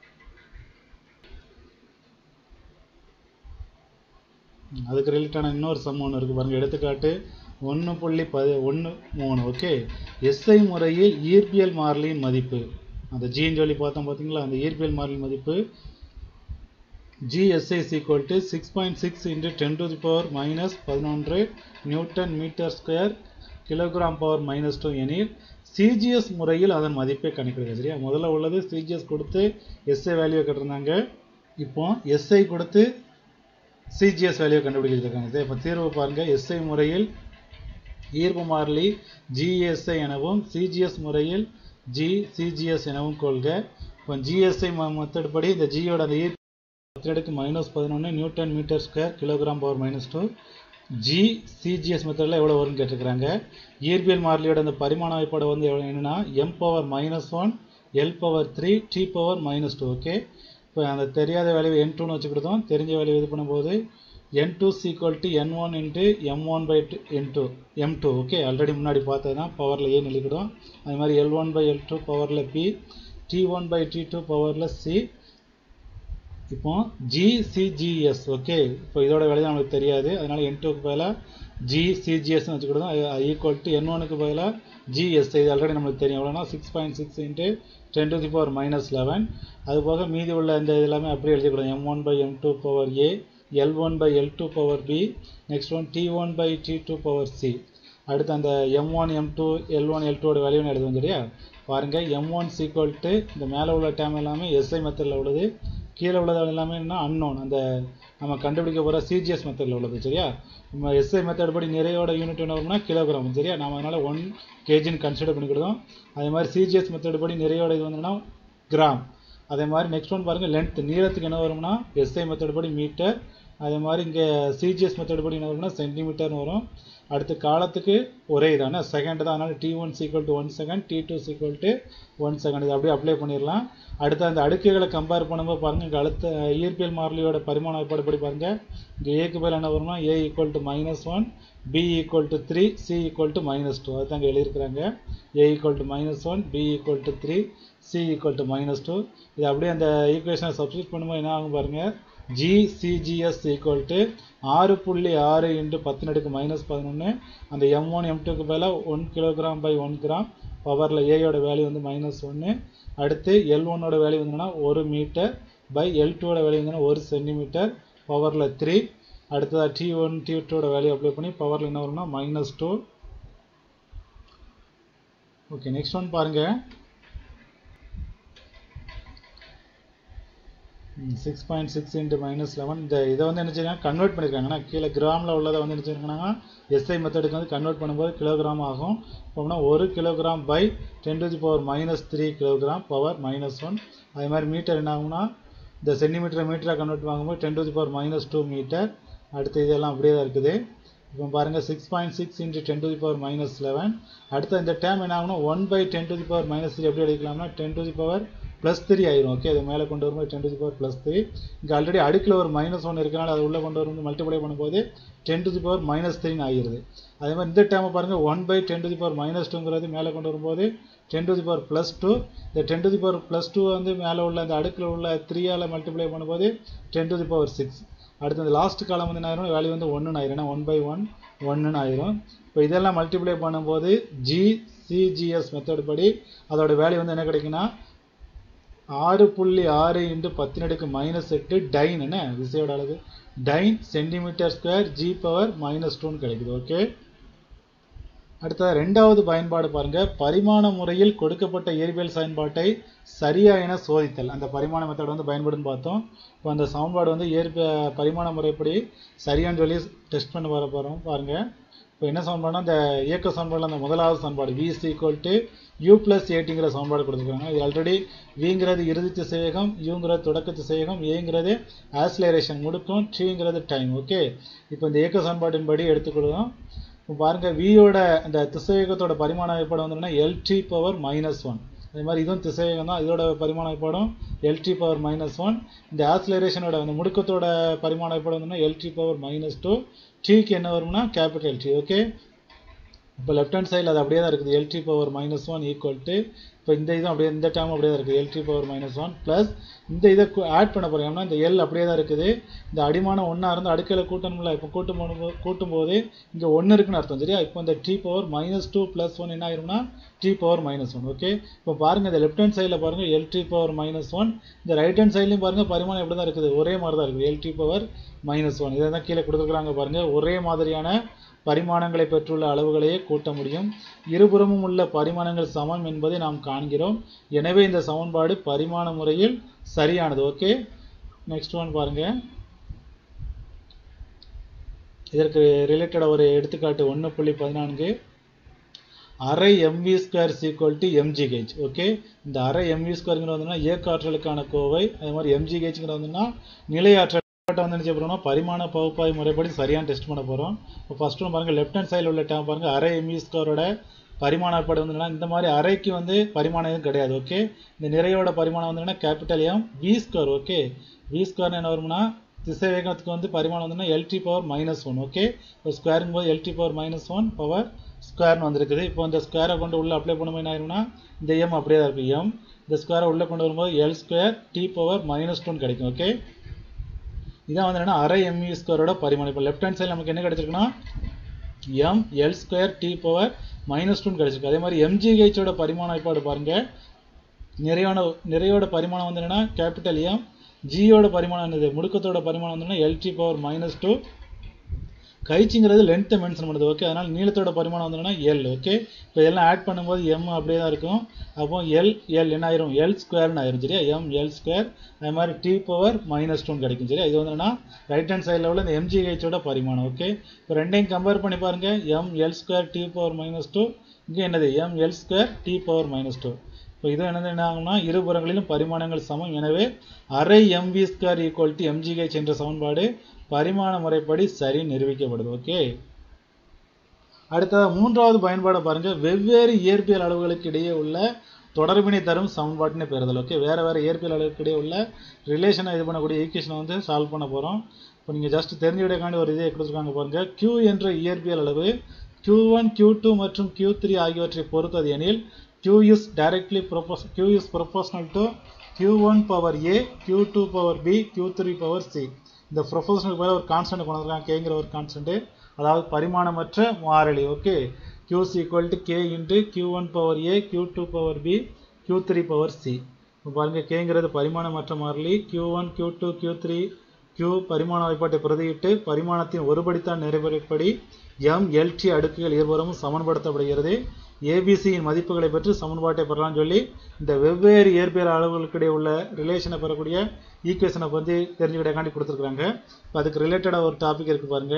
அதுக்கு ரிலேட்டான இன்னொரு சம் ஒன்று இருக்குது பாருங்கள் எடுத்துக்காட்டு ஒன்று புள்ளி பதி ஒன்று மூணு ஓகே எஸ்ஐ முறையில் இயற்பியல் மாறிலியின் மதிப்பு அந்த ஜின்னு சொல்லி பார்த்தோம் பார்த்தீங்களா அந்த இயற்பியல் மாறிலியின் மதிப்பு GSI is equal to 6.6 into 10 to the power minus 11 newton metre square kilogram power minus two எனில் சிஜிஎஸ் முறையில் அதன் மதிப்பை கணக்கிடுங்க சரியா முதல்ல உள்ளது சிஜிஎஸ் கொடுத்து எஸ்ஐ வேல்யூ கட்டிருந்தாங்க இப்போ எஸ்ஐ கொடுத்து சிஜிஎஸ் வேல்யூ கண்டுபிடிச்சிருக்காங்க சரி இப்போ தீர்வு பாருங்க எஸ்ஐ முறையில் ஈர்ப்பு மாறிலி ஜிஎஸ்ஐ எனவும் சிஜிஎஸ் முறையில் ஜி சிஜிஎஸ் எனவும் கொள்க இப்போ ஜிஎஸ்ஐ மெத்தட் படி இந்த ஜியோட அந்த ஈர்ப்பு மெத்தடுக்கு மைனஸ் பதினொன்று newton metre square kilogram power minus two G CGS மெத்தடில் எவ்வளோ வரும்னு கேட்டிருக்கிறாங்க இயற்பியல் மாறிலியோட அந்த பரிமாண வாய்ப்பாடு வந்து எவ்வளோ என்னன்னா M power minus one L power three T power minus two okay இப்போ அந்த தெரியாத வேல்யூ என் டூன்னு வச்சுக்கிட்டோம் தெரிஞ்ச வேல்யூ இது பண்ணும்போது N two equal to N one into M one by two N two M two okay already முன்னாடி பார்த்தது தான் பவரில் ஏன் எழுதிக்கிடும் அது மாதிரி L one by L two பவரில் B T one by T two பவரில் சி இப்போ ஜிசிஜிஎஸ் ஓகே இப்போ இதோட வேலை நம்மளுக்கு தெரியாது அதனால என் டூக்கு பதிலாக ஜிசிஜிஎஸ்னு வச்சுக்கிட்டோம் ஈக்குவல் டு என் ஒனுக்கு பதிலாக ஜிஎஸ் இது ஆல்ரெடி நம்மளுக்கு தெரியும் எவ்வளோனா six point six into ten to the power minus eleven அது போக மீதி உள்ள இந்த இது எல்லாமே அப்படியே எழுதிக்கிடும் M one by M two power A L one by L two power B next one T one by T two power C அடுத்து அந்த M one M two L one L two வேல்யூன்னு எழுதுவோம் சரியா பாருங்கள் M one equal to இந்த மேலே உள்ள dam எல்லாமே எஸ்ஐ மெத்தடில் உள்ளது கீழே உள்ளது எல்லாமே என்ன அன்னோன் அந்த நம்ம கண்டுபிடிக்க போகிற சிஜிஎஸ் மெத்தடில் உள்ளது சரியா நம்ம எஸ்ஐ மெத்தட் படி நிறையோட யூனிட் என்ன வரும்னா கிலோகிராம் சரியா நம்ம அதனால் ஒன் கேஜின்னு கன்சிடர் பண்ணிக்கிடுதோம் அதே மாதிரி சிஜிஎஸ் மெத்தட் படி நிறையோட இது வந்துன்னா கிராம் அதே மாதிரி நெக்ஸ்ட் ஒன் பாருங்கள் லென்த் நீளத்துக்கு என்ன வரும்னா எஸ்ஐ மெத்தட் படி மீட்டர் அதே மாதிரி இங்கே சிஜிஎஸ் மெத்தட் படி என்ன வரும்னா சென்டிமீட்டர்னு வரும் அடுத்து காலத்துக்கு ஒரே இதான செகண்ட் தான் அதனால் T one equal to one second T two equal to one second இது அப்படியே அப்ளை பண்ணிடலாம் அடுத்து அந்த அடுக்குகளை கம்பேர் பண்ணும்போது பாருங்கள் இங்கே அடுத்த இயற்பியல் மாறிலியோட பரிமாண ஏற்பாடு படி பாருங்கள் இங்கே ஏக்கு பதில் என்ன வரும்னா A equal to minus one B equal to three C equal to minus two அதுதான் இங்கே எழுதியிருக்கிறாங்க A equal to minus one B equal to three C equal to minus two இது அப்படியே அந்த ஈக்குவேஷனை சப்ஸ்டியூட் பண்ணும்போது என்ன ஆகும் பாருங்கள் ஜிசிஜிஎஸ் ஈக்குவல் டு ஆறு புள்ளி ஆறு இன்ட்டு பத்தினடுக்கு மைனஸ் பதினொன்று அந்த எம் ஒன் எம் டூக்கு பதிலாக one kilogram by one gram பவரில் ஏயோட வேல்யூ வந்து மைனஸ் ஒன்று அடுத்து எல் ஒன்னோட வேல்யூ வந்துன்னா ஒரு மீட்டர் பை எல் டூவோட வேல்யூ வந்துன்னா ஒரு சென்டிமீட்டர் பவரில் த்ரீ அடுத்ததாக டி ஒன் டி டூவோட வேல்யூ அப்ளை பண்ணி பவரில் என்ன வரும்னா minus two okay next one பாருங்கள் six point six into minus eleven இந்த இதை வந்து என்ன செய்யறாங்க கன்வெர்ட் பண்ணியிருக்காங்கன்னா கீழே கிராமில் உள்ளதை வந்து என்ன செய்யறாங்கன்னா எஸ்ஐ மெத்தடுக்கு வந்து கன்வெர்ட் பண்ணும்போது கிலோகிராம் ஆகும் அப்போனா ஒரு kilogram by ten to the power minus three kilogram power minus one அதே மாதிரி மீட்டர் என்ன ஆகும்னா இந்த சென்டிமீட்டரை மீட்டராக கன்வெர்ட் வாங்கும்போது ten to the power minus two metre அடுத்து இதெல்லாம் அப்படியே தான் இருக்குது இப்போ பாருங்கள் six point six into ten to the power minus eleven அடுத்த இந்த டேம் என்ன ஆகும்னா one by ten to the power minus three எப்படி எடுக்கலாம்னா ten to the power plus three ஆயிரும் ஓகே அது மேலே கொண்டு வரும்போது ten to the power plus three இங்கே ஆல்ரெடி அடுக்கில் ஒரு மைனஸ் ஒன் இருக்கனால அது உள்ளே கொண்டு வரும்போது மல்டிப்ளை பண்ணும்போது ten to the power minus த்ரீன்னு ஆகிருது அதே மாதிரி இந்த டேமை பாருங்கள் one by ten to the power minus டூங்கிறது மேலே கொண்டு வரும்போது ten to the power plus two இந்த ten to the power plus two வந்து மேலே உள்ள அந்த அடுக்கில் உள்ள த்ரீயால் மல்டிப்ளை பண்ணும்போது ten to the power six அடுத்து அந்த லாஸ்ட் காலம் வந்து என்ன ஆயிரும் வேல்யூ வந்து ஒன்றுன்னு ஆயிரும் ஏன்னா ஒன் பை ஒன் ஒன்றுன்னு ஆயிரும் இப்போ இதெல்லாம் மல்டிப்ளை பண்ணும்போது ஜி சிஜிஎஸ் மெத்தட் படி அதோட வேல்யூ வந்து என்ன கிடைக்குன்னா ஆறு புள்ளி ஆறு இன்ட்டு பத்தினடுக்கு மைனஸ் எட்டு டைன் என்ன விசையோட அளவு dyne centimetre square G power minus டூன்னு கிடைக்குது ஓகே அடுத்த ரெண்டாவது பயன்பாடு பாருங்க பரிமாண முறையில் கொடுக்கப்பட்ட இயற்பியல் பயன்பாட்டை சரியா என சோதித்தல் அந்த பரிமாண மெத்தட் வந்து பயன்படுன்னு பார்த்தோம் இப்போ அந்த சமன்பாடு வந்து இயற்பிய பரிமாண முறைப்படி சரியான்னு சொல்லி டெஸ்ட் பண்ண வர போகிறோம் பாருங்க இப்போ என்ன சமன்பாடுனா இந்த இயக்க சமன்பாடில் அந்த முதலாவது சமன்பாடு V is equal to U plus ஏடிங்கிற சமன்பாடு கொடுத்துருக்காங்க இது ஆல்ரெடி விங்கிறது இறுதி திசையகம் யூங்கிறது தொடக்க திசையகம் ஏங்கிறது ஆஸ்லேரேஷன் முடுக்கம் ட்ரீங்கிறது டைம் ஓகே இப்போ இந்த இயக்க சமன்பாட்டின்படி எடுத்துக்கொள்ளும் இப்போ பாருங்க வியோட அந்த திசையகத்தோட பரிமாண ஏற்பாடு வந்தோம்னா எல்டி பவர் மைனஸ் ஒன் அதே மாதிரி இதுவும் திசையகம் தான் இதோட பரிமாண ஏற்பாடும் எல்டி பவர் மைனஸ் ஒன் இந்த ஆக்சிலரேஷனோட அந்த முடுக்கத்தோட பரிமாண ஏற்பாடு வந்தோம்னா எல்டி பவர் மைனஸ் டூ டிக்கு என்ன வரும்னா கேபிட்டல் டி ஓகே இப்போ லெஃப்ட் ஹேண்ட் சைடில் அது அப்படியே தான் இருக்குது LT power minus one equal to இப்போ இந்த இதுவும் அப்படியே இந்த டேம் அப்படியே தான் இருக்குது LT power minus one plus இந்த இதை ஆட் பண்ண போகிறோம் ஏன்னா இந்த எல் அப்படியே தான் இருக்குது இந்த அடிமானம் ஒன்றா இருந்து அடுக்கையில் கூட்டணும்ல இப்போ கூட்டும் போது கூட்டும் போது இங்கே ஒன்று இருக்குன்னு அர்த்தம் சரியா இப்போ இந்த T power minus two plus one என்ன ஆயிரும்னா T power minus one okay இப்போ பாருங்கள் இந்த லெஃப்ட் ஹேண்ட் சைடில் பாருங்கள் L T power minus one இந்த ரைட் ஹேண்ட் சைட்லையும் பாருங்கள் பரிமாணம் எப்படி தான் இருக்குது ஒரே மாதிரி தான் இருக்குது L T power minus one இதை தான் கீழே கொடுத்துருக்குறாங்க பாருங்கள் ஒரே மாதிரியான பரிமாணங்களை பெற்றுள்ள அளவுகளையே கூட்ட முடியும் இருபுறமும் உள்ள பரிமாணங்கள் சமம் என்பதை நாம் காண்கிறோம் எனவே இந்த சமன்பாடு பரிமாண முறையில் சரியானது ஓகே நெக்ஸ்ட் ஒன் பாருங்க இதற்கு ரிலேட்டடாக ஒரு எடுத்துக்காட்டு ஒன்று புள்ளி பதினான்கு அரை MV square equal to MGH okay இந்த அரை எம்வி ஸ்கொயருங்கிற வந்துன்னா இயக்க ஆற்றலுக்கான கோவை அதே மாதிரி எம்ஜிஹெச்ங்கிற வந்துன்னா நிலை ஆற்றல் வந்து என்ன செய்ய போகிறோம்னா பரிமாண பகுப்பாய்வு முறைப்படி சரியான டெஸ்ட் பண்ண போகிறோம் இப்போ ஃபர்ஸ்ட் ஒன்று பாருங்கள் லெஃப்ட் ஹேண்ட் சைடில் உள்ள டேம் பாருங்கள் அரை எம்வி ஸ்கொயரோட பரிமாண ஏற்பாடு வந்துன்னா இந்த மாதிரி அரைக்கு வந்து பரிமாணம் எதுவும் கிடையாது ஓகே இந்த நிறையோட பரிமாணம் வந்துன்னா capital M V square okay V square என்ன வரும்னா திசை வேகத்துக்கு வந்து பரிமாணம் வந்துன்னா LT power minus one okay இப்போ ஸ்கொயருங்கும் போது LT power minus one power ஸ்கொயர்னு வந்திருக்குது இப்போ இந்த ஸ்கொயரை கொண்டு உள்ளே அப்ளை பண்ணும்போது என்ன ஆயிரும்னா இந்த எம் அப்படியே தான் இருக்கும் எம் இந்த ஸ்கொயரை உள்ளே கொண்டு வரும்போது L square T power minus டூன்னு கிடைக்கும் ஓகே இதான் வந்து என்னன்னா அரை எம்இ ஸ்கொயரோட பரிமாணம் இப்போ லெஃப்ட் ஹேண்ட் சைடில் நமக்கு என்ன கிடைச்சிருக்குன்னா M L square T power minus டூன்னு கிடைச்சிருக்கு அதே மாதிரி எம்ஜிஹெச்சோட பரிமாண வாய்ப்பாடு பாருங்க நிறையோட நிறையோட பரிமாணம் வந்து என்னன்னா கேபிட்டல் எம் ஜியோட பரிமாணம் என்னது முடுக்கத்தோட பரிமாணம் வந்து எல்டி பவர் மைனஸ் டூ கைச்சிங்கிறது லென்த்தை மென்ஷன் பண்ணுது ஓகே அதனால் நீளத்தோட பரிமாணம் வந்துன்னா எல் ஓகே இப்போ இதெல்லாம் ஆட் பண்ணும்போது எம் அப்படியே தான் இருக்கும் அப்போ எல் எல் என்ன ஆயிரும் எல் ஸ்கொயர்னு ஆயிரும் சரியா எம் எல் ஸ்கொயர் அதே மாதிரி டி பவர் மைனஸ் டூன்னு கிடைக்கும் சரியா இது வந்து என்னன்னா ரைட் ஹேண்ட் சைடில் உள்ள இந்த எம்ஜிஹெச்சோட பரிமாணம் ஓகே இப்போ ரெண்டையும் கம்பேர் பண்ணி பாருங்க M L square T power minus two இங்கே என்னது M L square T power minus two இப்போ இது என்னது என்ன ஆகும்னா இருபுறங்களிலும் பரிமாணங்கள் சமம் எனவே அரை MV square equal to M G H என்ற சமன்பாடு பரிமாண முறைப்படி சரி நிரூபிக்கப்படுது ஓகே அடுத்தது மூன்றாவது பயன்பாடை பாருங்க வெவ்வேறு இயற்பியல் அளவுகளுக்கு இடையே உள்ள தொடர்பினை தரும் சமன்பாட்டினை பெறுதல் ஓகே வேற வேற இயற்பியல் அளவுக்கு இடையே உள்ள ரிலேஷனை இது பண்ணக்கூடிய ஈக்குவேஷனை வந்து சால்வ் பண்ண போகிறோம் இப்போ நீங்கள் ஜஸ்ட் தெரிஞ்சுக்கிட்டக்காண்டி ஒரு இதை கொடுத்துருக்காங்க பாருங்க Q என்ற இயற்பியல் அளவு Q1 Q2 மற்றும் Q3 ஆகியவற்றை பொறுத்தது எனில் Q is directly propos Q is proportional to Q1 power A Q2 power B Q3 power C இந்த ப்ரொபோஷனுக்கு மேலே ஒரு கான்ஸ்டன்ட் கொண்டு வந்திருக்காங்க கேங்கிற ஒரு கான்ஸ்டன்ட் அதாவது பரிமாணமற்ற மாறிலி okay Q is equal to K into Q1 power A Q2 power B Q3 power C இப்போ பாருங்க கேங்கிறது பரிமாணமற்ற மாறிலி Q1 Q2 Q3 Q பரிமாண வாய்ப்பாட்டை பிரதியிட்டு பரிமாணத்தின் ஒருபடித்தான் நிறைவேறப்படி M LT அடுக்குகள் இருபுறமும் சமன்படுத்தப்படுகிறது ஏபிசியின் மதிப்புகளை பெற்று சமன்பாட்டை பெறலாம்னு சொல்லி இந்த வெவ்வேறு இயற்பியல் அளவுகளுக்கு இடையே உள்ள ரிலேஷனை பெறக்கூடிய ஈக்குவேஷனை பற்றி தெரிஞ்சுக்கிட்டக்காண்டி கொடுத்துருக்காங்க இப்போ அதுக்கு ரிலேட்டடாக ஒரு டாபிக் இருக்கு பாருங்க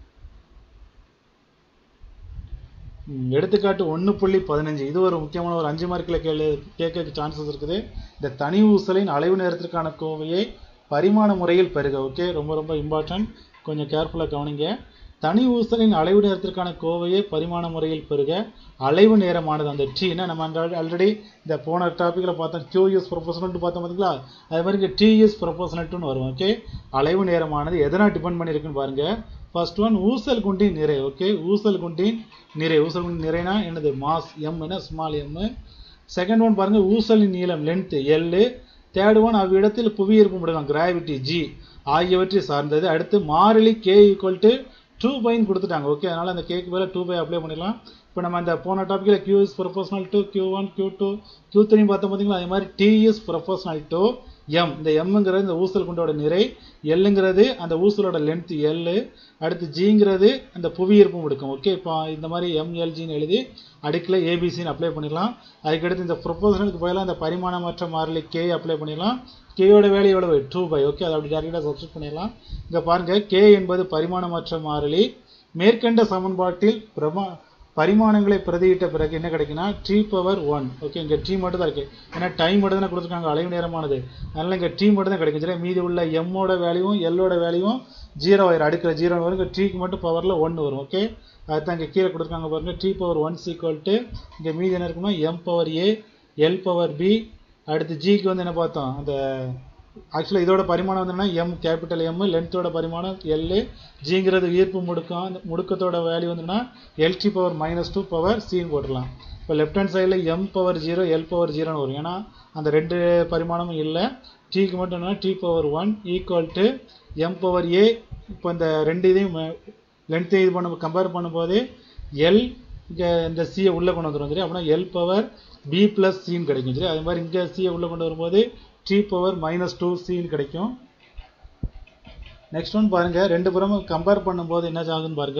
ம், எடுத்துக்காட்டு ஒன்று புள்ளி பதினஞ்சு இது ஒரு முக்கியமான ஒரு அஞ்சு மார்க்கில் கேளு கேட்க சான்சஸ் இருக்குது இந்த தனி ஊசலின் அலைவு நேரத்திற்கான கோவையை பரிமாண முறையில் பெறுக ஓகே ரொம்ப ரொம்ப இம்பார்ட்டன்ட் கொஞ்சம் கேர்ஃபுல்லாக கவனிங்க தனி ஊசலின் அலைவு நேரத்திற்கான கோவையை பரிமாண முறையில் பெறுக அலைவு நேரமானது அந்த டீனா நம்ம ஆல்ரெடி இந்த போன டாப்பிக்கில் பார்த்தோம் கியூ யூஸ் ப்ரொபோஷனல்ட்டு பார்த்தோம் பார்த்தீங்களா அதே மாதிரி இங்கே டி யூஸ் ப்ரொபோஷனல்ட்டுன்னு வரும் ஓகே அலைவு நேரமானது எதனா டிபெண்ட் பண்ணியிருக்குன்னு பாருங்க ஃபர்ஸ்ட் ஒன் ஊசல் குண்டின் நிறை ஓகே ஊசல் குண்டின் நிறை ஊசல் குண்டின் நிறைனா என்னது மாஸ் எம் என்ன ஸ்மால் எம் செகண்ட் ஒன் பாருங்க ஊசலின் நீளம் லென்த் எல்லு தேர்ட் ஒன் அவ்விடத்தில் புவியீர்ப்பு முடுக்கம் கிராவிட்டி ஜி ஆகியவற்றை சார்ந்தது அடுத்து மாறிலி கே ஈக்குவல் டு டூ பைன்னு கொடுத்துட்டாங்க ஓகே அதனால் அந்த கேக்கு மேலே டூ பை அப்ளை பண்ணிடலாம் இப்போ நம்ம அந்த போன டாப்பிக்கில் Q is proportional to Q one Q two Q three பார்த்தோம் பார்த்தீங்களா அதே மாதிரி T is proportional to M இந்த எம்ங்கிறது இந்த ஊசல் குண்டோட நிறை எல்லுங்கிறது அந்த ஊசலோட லென்த் எல்லு அடுத்து ஜிங்கிறது அந்த புவியீர்ப்பு முடுக்கம் ஓகே இப்போ இந்த மாதிரி எம்எல்ஜின்னு எழுதி அடுக்கில் ஏபிசின்னு அப்ளை பண்ணிடலாம் அதுக்கடுத்து இந்த ப்ரொபோஷனுக்கு பதிலாக அந்த பரிமாணமற்ற மாறிலி கே அப்ளை பண்ணிடலாம் கேயோட வேலை எவ்வளவு டூ பை ஓகே அதை அப்படி டேரெக்டாக சப்ஸ்டிட் பண்ணிடலாம் இங்கே பாருங்க கே என்பது பரிமாணமற்ற மாறிலி மேற்கண்ட சமன்பாட்டில் பிரமா பரிமாணங்களை பிரதியிட்ட பிறகு என்ன கிடைக்குன்னா டி பவர் ஒன் ஓகே இங்கே டி மட்டும் தான் இருக்கு ஏன்னா டைம் மட்டும் தானே கொடுத்துருக்காங்க அலைவு நேரமானது அதனால இங்கே டி மட்டும் தான் கிடைக்கும் சரி மீதி உள்ள எம்மோட வேல்யூவும் எல்லோட வேல்யூவும் ஜீரோ ஆயிரும் அடுக்கிற ஜீரோ வரும் இங்கே டீக்கு மட்டும் பவரில் ஒன்று வரும் ஓகே அதுதான் இங்கே கீழே கொடுத்துருக்காங்க பாருங்க T power one equal to இங்கே மீதி என்ன இருக்குன்னா M power A L power B அடுத்து ஜிக்கு வந்து என்ன பார்த்தோம் அந்த ஆக்சுவலாக இதோட பரிமாணம் வந்து என்னன்னா எம் கேபிட்டல் எம் லென்த்தோட பரிமாணம் எல் ஜிங்கிறது ஈர்ப்பு முடுக்கம் அந்த முடுக்கத்தோட வேல்யூ வந்துன்னா LT power minus two power சின்னு போட்டுடலாம் இப்போ லெஃப்ட் ஹேண்ட் சைடில் M power zero L power ஜீரோன்னு வரும் ஏன்னா அந்த ரெண்டு பரிமாணமும் இல்லை டீக்கு மட்டும் என்ன T power one equal to M power A இப்போ இந்த ரெண்டு இதையும் லென்த்தை இது பண்ண கம்பேர் பண்ணும்போது எல் இங்கே இந்த சியை உள்ளே கொண்டு வந்துடும் சரி அப்படின்னா எல் பவர் பி ப்ளஸ் சின்னு கிடைக்கும் சரி அதே மாதிரி இங்கே சியை உள்ளே கொண்டு வரும்போது டி பவர் மைனஸ் டூ சின்னு கிடைக்கும் நெக்ஸ்ட் ஒன் பாருங்க ரெண்டு புறமும் கம்பேர் பண்ணும்போது என்ன ஆகுதுன்னு பாருங்க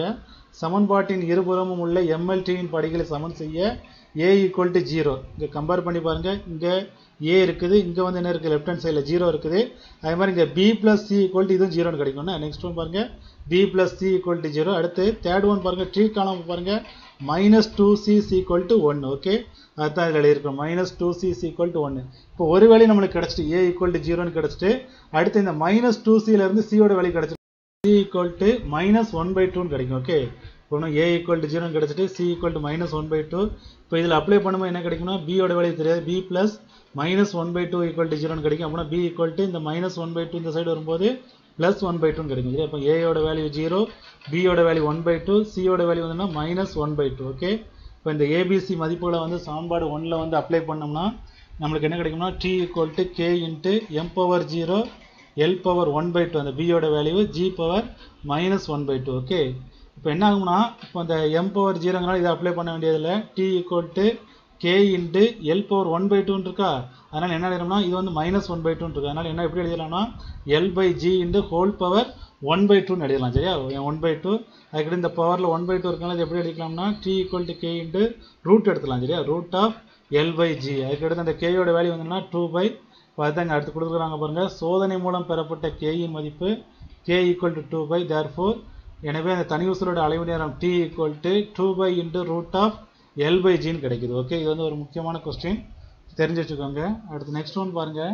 சமன்பாட்டின் இருபுறமும் உள்ள எம்எல்டியின் படிகளை சமன் செய்ய ஏ ஈக்குவல் டு ஜீரோ இங்கே கம்பேர் பண்ணி பாருங்கள் இங்கே ஏ இருக்குது இங்கே வந்து என்ன இருக்குது லெஃப்ட் ஹேண்ட் சைடில் ஜீரோ இருக்குது அதே மாதிரி இங்கே B plus C equal to இதுவும் ஜீரோன்னு கிடைக்கும்னா நெக்ஸ்ட் ஒன் பாருங்கள் B plus C equal to zero அடுத்து தேர்ட் ஒன் பாருங்கள் ட்ரீ காலம் பாருங்கள் minus two C equal to one okay அதுதான் இதில் எழுதியிருக்கோம் minus two C equal to ஒன்று இப்போ ஒரு வேலை நம்மளுக்கு கிடச்சிட்டு ஏ ஈக்குவல் டு ஜீரோன்னு கிடச்சிட்டு அடுத்து இந்த மைனஸ் டூ சியிலேருந்து சியோட வேலை கிடச்சிட்டு C equal to minus one by டூன்னு கிடைக்கும் ஓகே இப்போ ஏ ஈக்குவல் டு ஜீரோன்னு கிடச்சிட்டு C equal to minus one by two இப்போ இதில் அப்ளை பண்ணும்போது என்ன கிடைக்கும்னா பியோட வேலை தெரியாது B plus minus one by two equal to ஜீரோன்னு கிடைக்கும் அப்படின்னா பி ஈக்குவல் டு இந்த மைனஸ் ஒன் பை டூ இந்த சைடு வரும்போது ப்ளஸ் ஒன் பை டூன்னு கிடைக்கும் இல்லையா இப்போ ஏயோட வேல்யூ ஜீரோ பியோட வேல்யூ ஒன் பை டூ சியோட வேல்யூ வந்துன்னா minus one by two okay இப்போ இந்த ஏபிசி மதிப்புகளை வந்து சமன்பாடு ஒன்றில் வந்து அப்ளை பண்ணோம்னா நம்மளுக்கு என்ன கிடைக்கும்னா T equal to K into M power zero L power one by two அந்த பியோட value G power minus one by two okay இப்போ என்ன ஆகும்னா இப்போ அந்த எம் பவர் ஜீரோங்கனால இதை அப்ளை பண்ண வேண்டியதில்லை T equal to K into L power one by டூன்னு இருக்கா அதனால் என்ன எழுதணும்னா இது வந்து மைனஸ் ஒன் பை டூன்னு இருக்கு அதனால் என்ன எப்படி எழுதலாம்னா L by G into whole power one by டூன்னு எழுதலாம் சரியா ஒன் பை டூ அதுக்கிட்ட இந்த பவரில் ஒன் பை டூ இருக்கனால இது எப்படி எடுக்கலாம்னா T equal to K into root எடுத்துலாம் சரியா root of L by G அதுக்கடுத்து அந்த கேயோட வேல்யூ வந்துன்னா டூ பை இப்போ அதுதாங்க அடுத்து கொடுக்குறாங்க பாருங்கள் சோதனை மூலம் பெறப்பட்ட கேயின் மதிப்பு K equal to two pi therefore எனவே அந்த தனி ஊசலோட அலைவு நேரம் T equal to two pi into root of L by ஜின்னு கிடைக்குது ஓகே இது வந்து ஒரு முக்கியமான கொஸ்டின் தெரிஞ்சு வச்சுக்கோங்க அடுத்து நெக்ஸ்ட் ஒன் பாருங்க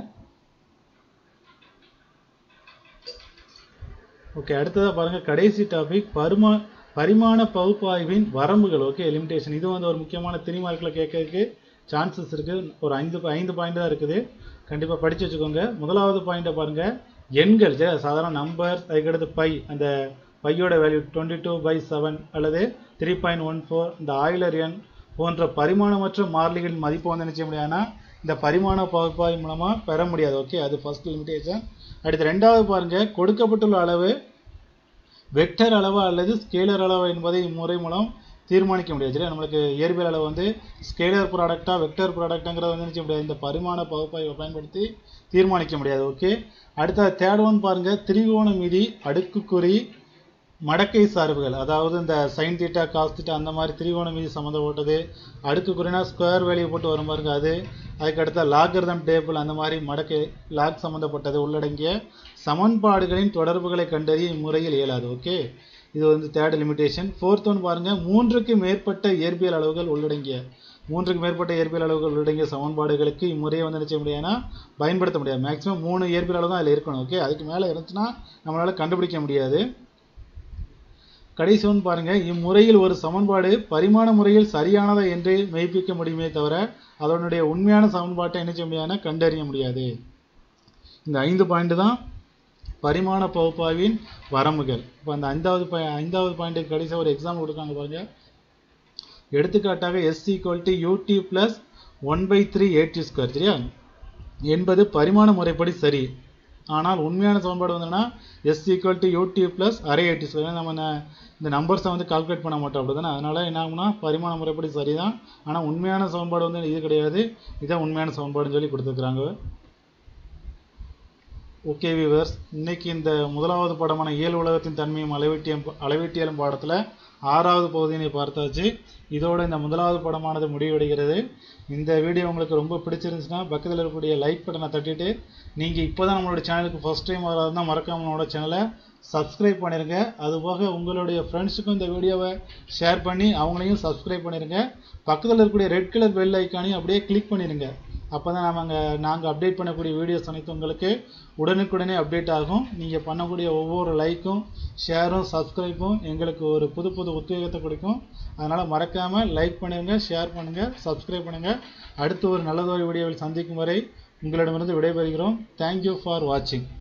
ஓகே அடுத்ததாக பாருங்க கடைசி டாபிக் பரிமா பரிமாண பகுப்பாய்வின் வரம்புகள் ஓகே லிமிடேஷன் இது வந்து ஒரு முக்கியமான த்ரீ மார்க்கில் கேட்கறதுக்கு சான்சஸ் இருக்குது ஒரு ஐந்து ஐந்து பாயிண்ட் தான் இருக்குது கண்டிப்பாக படித்து வச்சுக்கோங்க முதலாவது பாயிண்ட்டை பாருங்கள் எண்கள் சரி சாதாரண நம்பர் அதுக்கடுத்து பை அந்த பையோட value twenty two by seven அல்லது த்ரீ பாயிண்ட் ஒன் ஃபோர் இந்த ஆயிலர் எண் போன்ற பரிமாணமற்ற மாறிலிகளின் மதிப்பு வந்து என்ன செய்ய முடியாதுன்னா இந்த பரிமாண பகுப்பாய்வு மூலமாக பெற முடியாது ஓகே அது ஃபர்ஸ்ட் லிமிடேஷன் அடுத்து ரெண்டாவது பாருங்க கொடுக்கப்பட்டுள்ள அளவு வெக்டர் அளவு அல்லது ஸ்கேலர் அளவு என்பதை இம்முறை மூலம் தீர்மானிக்க முடியாது சரியா நம்மளுக்கு இயற்பியல் அளவு வந்து ஸ்கேலர் ப்ராடக்டா வெக்டர் ப்ராடக்டாங்கிறத வந்து நினைச்ச முடியாது இந்த பரிமாண பகுப்பாய்வை பயன்படுத்தி தீர்மானிக்க முடியாது ஓகே அடுத்த தேர்ட் ஒன் பாருங்க திரிகோண மீதி அடுக்குக்குறி மடக்கை சார்புகள் அதாவது இந்த சைன் தீட்டா காஸ் தீட்டா அந்த மாதிரி திரிகோண மீதி சம்மந்தப்பட்டது அடுக்கு குறினா ஸ்கொயர் வேல்யூ போட்டு வரும் பாருங்க அது அதுக்கு அடுத்த லாகர்தம் டேபிள் அந்த மாதிரி மடக்கை லாக் சம்மந்தப்பட்டது உள்ளடங்கிய சமன்பாடுகளின் தொடர்புகளை கண்டறிய இம்முறையில் இயலாது ஓகே இது வந்து தேர்ட் லிமிடேஷன் ஃபோர்த் ஒன் பாருங்க மூன்றுக்கு மேற்பட்ட இயற்பியல் அளவுகள் உள்ளடங்கிய மூன்றுக்கு மேற்பட்ட இயற்பியல் அளவுகள் உள்ளடங்கிய சமன்பாடுகளுக்கு இம்முறையை வந்து நினைச்ச முடியாதுன்னா பயன்படுத்த முடியாது மேக்ஸிமம் மூணு இயற்பியல் அளவு தான் அதில் இருக்கணும் ஓகே அதுக்கு மேலே இருந்துச்சுன்னா நம்மளால் கண்டுபிடிக்க முடியாது கடைசி ஒன்று பாருங்க இம்முறையில் ஒரு சமன்பாடு பரிமாண முறையில் சரியானதா என்று மெய்ப்பிக்க முடியுமே தவிர அதனுடைய உண்மையான சமன்பாட்டை என்ன செய்ய முடியாதுன்னா கண்டறிய முடியாது இந்த ஐந்து பாயிண்ட் தான் பரிமாண பகுப்பாய்வின் வரம்புகள் இப்போ அந்த ஐந்தாவது பா ஐந்தாவது பாயிண்ட்டுக்கு கடைசியாக ஒரு எக்ஸாம்பிள் கொடுக்காங்க பாருங்க எடுத்துக்காட்டாக S equal to U T plus one by three A T square சரியா என்பது பரிமாண முறைப்படி சரி ஆனால் உண்மையான சமன்பாடு வந்ததுன்னா எஸ் ஈக்குவல் டு யூடி ப்ளஸ் அரை எயிட்டி ஸ்கொயர் நம்ம ந- இந்த நம்பர்ஸை வந்து கால்குலேட் பண்ண மாட்டோம் அப்படி தானே அதனால் என்ன ஆகும்னா பரிமாண முறைப்படி சரிதான் ஆனால் உண்மையான சமன்பாடு வந்து இது கிடையாது இதான் உண்மையான சமன்பாடுன்னு சொல்லி கொடுத்துருக்குறாங்க ஓகே வியூவர்ஸ் இன்னைக்கு இந்த முதலாவது படமான இயல் உலகத்தின் தன்மையும் அளவீட்டியம் அளவீட்டியலும் பாடத்தில் ஆறாவது பகுதியினை பார்த்தாச்சு இதோட இந்த முதலாவது படமானது முடிவடைகிறது இந்த வீடியோ உங்களுக்கு ரொம்ப பிடிச்சிருந்துச்சுன்னா பக்கத்தில் இருக்கக்கூடிய லைக் பட்டனை தட்டிட்டு நீங்கள் இப்போ தான் நம்மளோட சேனலுக்கு ஃபஸ்ட் டைம் வராதுன்னா மறக்காம நம்மளோட சேனலை சப்ஸ்கிரைப் பண்ணிடுங்க அதுபோக உங்களுடைய ஃப்ரெண்ட்ஸுக்கும் இந்த வீடியோவை ஷேர் பண்ணி அவங்களையும் சப்ஸ்கிரைப் பண்ணிடுங்க பக்கத்தில் இருக்கக்கூடிய ரெட் கலர் பெல் ஐக்கானையும் அப்படியே கிளிக் பண்ணிடுங்க அப்போ தான் நாம நாங்கள் அப்டேட் பண்ணக்கூடிய வீடியோஸ் அனைத்தும் உங்களுக்கு உடனுக்குடனே அப்டேட் ஆகும் நீங்கள் பண்ணக்கூடிய ஒவ்வொரு லைக்கும் ஷேரும் சப்ஸ்கிரைப்பும் எங்களுக்கு ஒரு புது புது உத்வேகத்தை கொடுக்கும் அதனால் மறக்காமல் லைக் பண்ணுங்க ஷேர் பண்ணுங்கள் சப்ஸ்கிரைப் பண்ணுங்கள் அடுத்து ஒரு நல்லதொரு வீடியோவில் சந்திக்கும் வரை உங்களிடமிருந்து விடைபெறுகிறோம் தேங்க்யூ ஃபார் வாட்சிங்